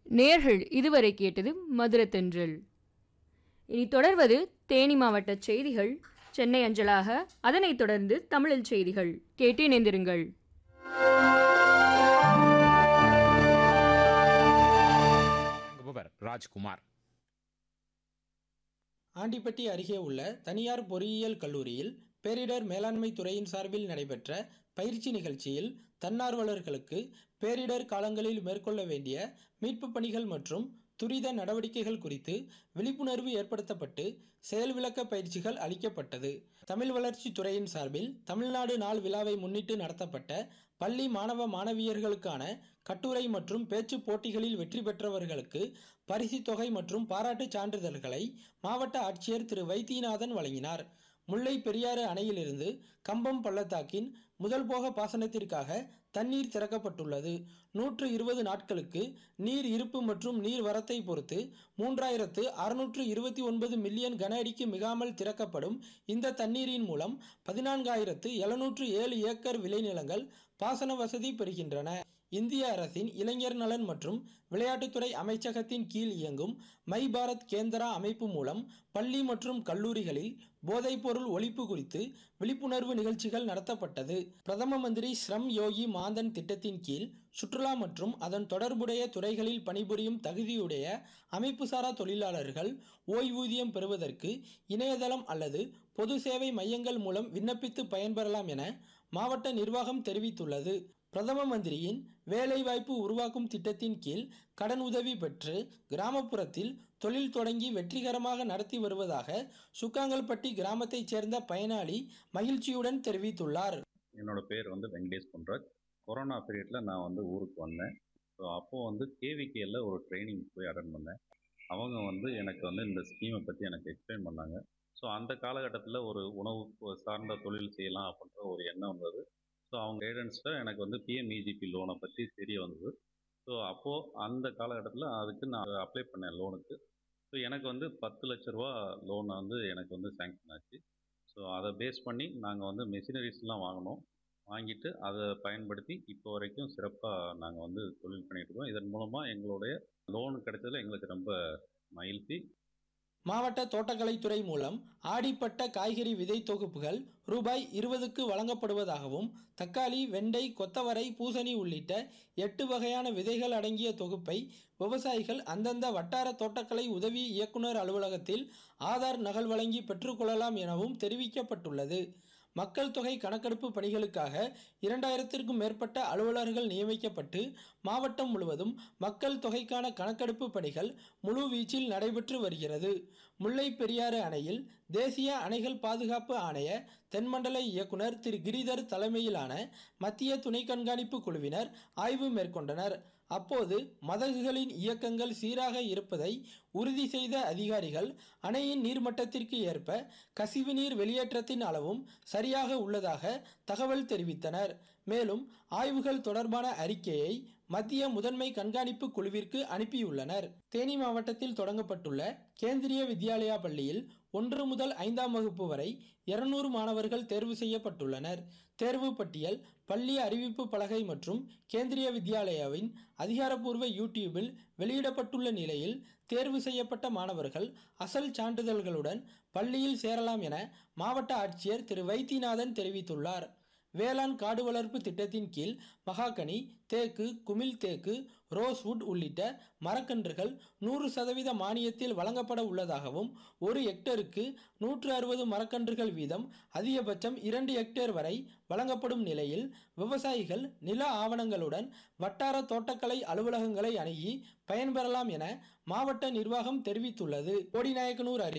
நேர்கள் இதுவரை கேட்டது மதுரத்தென்றல் இனி தொடர்வது தேனி மாவட்ட செய்திகள் சென்னை அஞ்சலாக அதனைத் தொடர்ந்து தமிழில் செய்திகள் கேட்டு இணைந்திருங்கள் வழங்குபவர் ராஜ்குமார் ஆண்டிப்பட்டி அருகே உள்ள தனியார் பொறியியல் கல்லூரியில் பேரிடர் மேலாண்மை துறையின் சார்பில் நடைபெற்ற பயிற்சி நிகழ்ச்சியில் தன்னார்வலர்களுக்கு பேரிடர் காலங்களில் மேற்கொள்ள வேண்டிய மீட்புப் பணிகள் மற்றும் துரித நடவடிக்கைகள் குறித்து விழிப்புணர்வு ஏற்படுத்தப்பட்டு செயல் விளக்க பயிற்சிகள் அளிக்கப்பட்டது தமிழ் வளர்ச்சி துறையின் சார்பில் தமிழ்நாடு நாள் விழாவை முன்னிட்டு நடத்தப்பட்ட பள்ளி மாணவ மாணவியர்களுக்கான கட்டுரை மற்றும் பேச்சு போட்டிகளில் வெற்றி பெற்றவர்களுக்கு பரிசுத் தொகை மற்றும் பாராட்டுச் சான்றிதழ்களை மாவட்ட ஆட்சியர் திரு வைத்தியநாதன் வழங்கினார் முல்லை பெரியாறு அணையிலிருந்து கம்பம் பள்ளத்தாக்கின் முதல் போக பாசனத்திற்காக தண்ணீர் திறக்கப்பட்டுள்ளது நூற்று இருபது நாட்களுக்கு நீர் இருப்பு மற்றும் நீர் வரத்தை பொறுத்து மூன்றாயிரத்து அறுநூற்று இருபத்தி ஒன்பது மில்லியன் கன அடிக்கு மிகாமல் திறக்கப்படும் இந்த தண்ணீரின் மூலம் பதினான்காயிரத்து எழுநூற்று ஏழு ஏக்கர் விளைநிலங்கள் பாசன வசதி பெறுகின்றன இந்திய அரசின் இளைஞர் நலன் மற்றும் விளையாட்டுத்துறை அமைச்சகத்தின் கீழ் இயங்கும் மை பாரத் கேந்திரா அமைப்பு மூலம் பள்ளி மற்றும் கல்லூரிகளில் போதைப்பொருள் ஒழிப்பு குறித்து விழிப்புணர்வு நிகழ்ச்சிகள் நடத்தப்பட்டது பிரதம மந்திரி ஸ்ரம் யோகி மாந்தன் திட்டத்தின் கீழ் சுற்றுலா மற்றும் அதன் தொடர்புடைய துறைகளில் பணிபுரியும் தகுதியுடைய அமைப்புசாரா தொழிலாளர்கள் ஓய்வூதியம் பெறுவதற்கு இணையதளம் அல்லது பொது சேவை மையங்கள் மூலம் விண்ணப்பித்து பயன்பெறலாம் என மாவட்ட நிர்வாகம் தெரிவித்துள்ளது பிரதம மந்திரியின் வேலைவாய்ப்பு உருவாக்கும் திட்டத்தின் கீழ் கடன் உதவி பெற்று கிராமப்புறத்தில் தொழில் தொடங்கி வெற்றிகரமாக நடத்தி வருவதாக சுக்காங்கல்பட்டி கிராமத்தைச் சேர்ந்த பயனாளி மகிழ்ச்சியுடன் தெரிவித்துள்ளார் என்னோட பேர் வந்து வெங்கடேஷ் பொன்ராஜ் கொரோனா பீரியடில் நான் வந்து ஊருக்கு வந்தேன் ஸோ அப்போது வந்து கேவிகேல ஒரு ட்ரைனிங் போய் அட்டன் பண்ணேன் அவங்க வந்து எனக்கு வந்து இந்த ஸ்கீமை பற்றி எனக்கு எக்ஸ்பிளைன் பண்ணாங்க ஸோ அந்த காலகட்டத்தில் ஒரு உணவு சார்ந்த தொழில் செய்யலாம் அப்படின்ற ஒரு எண்ணம் வந்தது ஸோ அவங்க கைடன்ஸில் எனக்கு வந்து பிஎம்இஜிபி லோனை பற்றி தெரிய வந்தது ஸோ அப்போது அந்த காலகட்டத்தில் அதுக்கு நான் அப்ளை பண்ணேன் லோனுக்கு ஸோ எனக்கு வந்து பத்து லட்ச ரூபா லோனை வந்து எனக்கு வந்து சேங்ஷன் ஆச்சு ஸோ அதை பேஸ் பண்ணி நாங்கள் வந்து மெஷினரிஸ்லாம் வாங்கினோம் வாங்கிட்டு அதை பயன்படுத்தி இப்போ வரைக்கும் சிறப்பாக நாங்கள் வந்து தொழில் பண்ணிட்டு இருக்கோம் இதன் மூலமாக எங்களுடைய லோன் கிடைச்சதுல எங்களுக்கு ரொம்ப மகிழ்ச்சி மாவட்ட தோட்டக்கலைத்துறை மூலம் ஆடிப்பட்ட காய்கறி விதை தொகுப்புகள் ரூபாய் இருபதுக்கு வழங்கப்படுவதாகவும் தக்காளி வெண்டை கொத்தவரை பூசணி உள்ளிட்ட எட்டு வகையான விதைகள் அடங்கிய தொகுப்பை விவசாயிகள் அந்தந்த வட்டார தோட்டக்கலை உதவி இயக்குனர் அலுவலகத்தில் ஆதார் நகல் வழங்கி பெற்றுக்கொள்ளலாம் எனவும் தெரிவிக்கப்பட்டுள்ளது மக்கள் தொகை கணக்கெடுப்பு பணிகளுக்காக இரண்டாயிரத்திற்கும் மேற்பட்ட அலுவலர்கள் நியமிக்கப்பட்டு மாவட்டம் முழுவதும் மக்கள் தொகைக்கான கணக்கெடுப்பு பணிகள் முழு வீச்சில் நடைபெற்று வருகிறது முல்லை பெரியாறு அணையில் தேசிய அணைகள் பாதுகாப்பு ஆணைய தென்மண்டல இயக்குனர் திரு கிரிதர் தலைமையிலான மத்திய துணை கண்காணிப்பு குழுவினர் ஆய்வு மேற்கொண்டனர் அப்போது மதகுகளின் இயக்கங்கள் சீராக இருப்பதை உறுதி செய்த அதிகாரிகள் அணையின் நீர்மட்டத்திற்கு ஏற்ப கசிவு நீர் வெளியேற்றத்தின் அளவும் சரியாக உள்ளதாக தகவல் தெரிவித்தனர் மேலும் ஆய்வுகள் தொடர்பான அறிக்கையை மத்திய முதன்மை கண்காணிப்பு குழுவிற்கு அனுப்பியுள்ளனர் தேனி மாவட்டத்தில் தொடங்கப்பட்டுள்ள கேந்திரிய வித்யாலயா பள்ளியில் ஒன்று முதல் ஐந்தாம் வகுப்பு வரை இருநூறு மாணவர்கள் தேர்வு செய்யப்பட்டுள்ளனர் தேர்வு பட்டியல் பள்ளி அறிவிப்பு பலகை மற்றும் கேந்திரிய வித்யாலயாவின் அதிகாரப்பூர்வ யூடியூபில் வெளியிடப்பட்டுள்ள நிலையில் தேர்வு செய்யப்பட்ட மாணவர்கள் அசல் சான்றிதழ்களுடன் பள்ளியில் சேரலாம் என மாவட்ட ஆட்சியர் திரு வைத்தியநாதன் தெரிவித்துள்ளார் வேளாண் காடு வளர்ப்பு திட்டத்தின் கீழ் மகாகனி தேக்கு குமிழ் தேக்கு ரோஸ்வுட் உள்ளிட்ட மரக்கன்றுகள் நூறு சதவீத மானியத்தில் வழங்கப்பட உள்ளதாகவும் ஒரு ஹெக்டருக்கு நூற்று அறுபது மரக்கன்றுகள் வீதம் அதிகபட்சம் இரண்டு ஹெக்டேர் வரை வழங்கப்படும் நிலையில் விவசாயிகள் நில ஆவணங்களுடன் வட்டார தோட்டக்கலை அலுவலகங்களை அணுகி பயன்பெறலாம் என மாவட்ட நிர்வாகம் தெரிவித்துள்ளது கோடிநாயக்கனூர் அருகே